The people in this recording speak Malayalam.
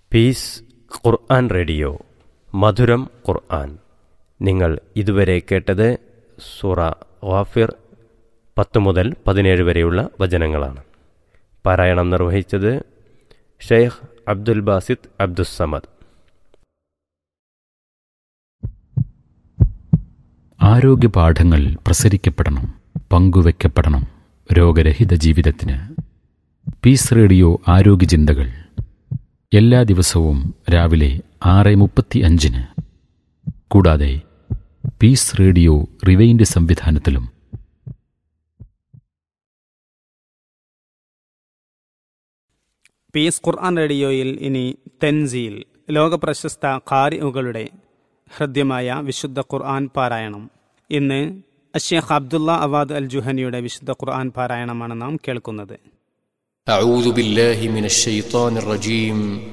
പീസ് ഖുർആൻ റേഡിയോ മധുരം ഖുർആൻ നിങ്ങൾ ഇതുവരെ കേട്ടത് സൂറ ഗാഫിർ പത്ത് മുതൽ പതിനേഴ് വരെയുള്ള വചനങ്ങളാണ് പാരായണം നിർവഹിച്ചത് ഷെയ്ഖ് അബ്ദുൽ ബാസിദ് അബ്ദുസ്സമദ് ആരോഗ്യ പാഠങ്ങൾ പ്രസരിക്കപ്പെടണം പങ്കുവെക്കപ്പെടണം രോഗരഹിത ജീവിതത്തിന് പീസ് റേഡിയോ ആരോഗ്യ ചിന്തകൾ എല്ലാ ദിവസവും രാവിലെ ആറ് മുപ്പത്തി അഞ്ചിന് കൂടാതെ പീസ് റേഡിയോ റിവൈൻഡ് സംവിധാനത്തിലും പീസ് ഖുർആൻ റേഡിയോയിൽ ഇനി തെൻസീൽ ലോകപ്രശസ്ത ഖാരിഉകളുടെ ഹൃദ്യമായ വിശുദ്ധ ഖുർആൻ പാരായണം ഇന്ന് അഷേഖ് അബ്ദുള്ള അവാദ് അൽ ജുഹനിയുടെ വിശുദ്ധ ഖുർആൻ പാരായണമാണ് നാം കേൾക്കുന്നത് أعوذ بالله من الشيطان الرجيم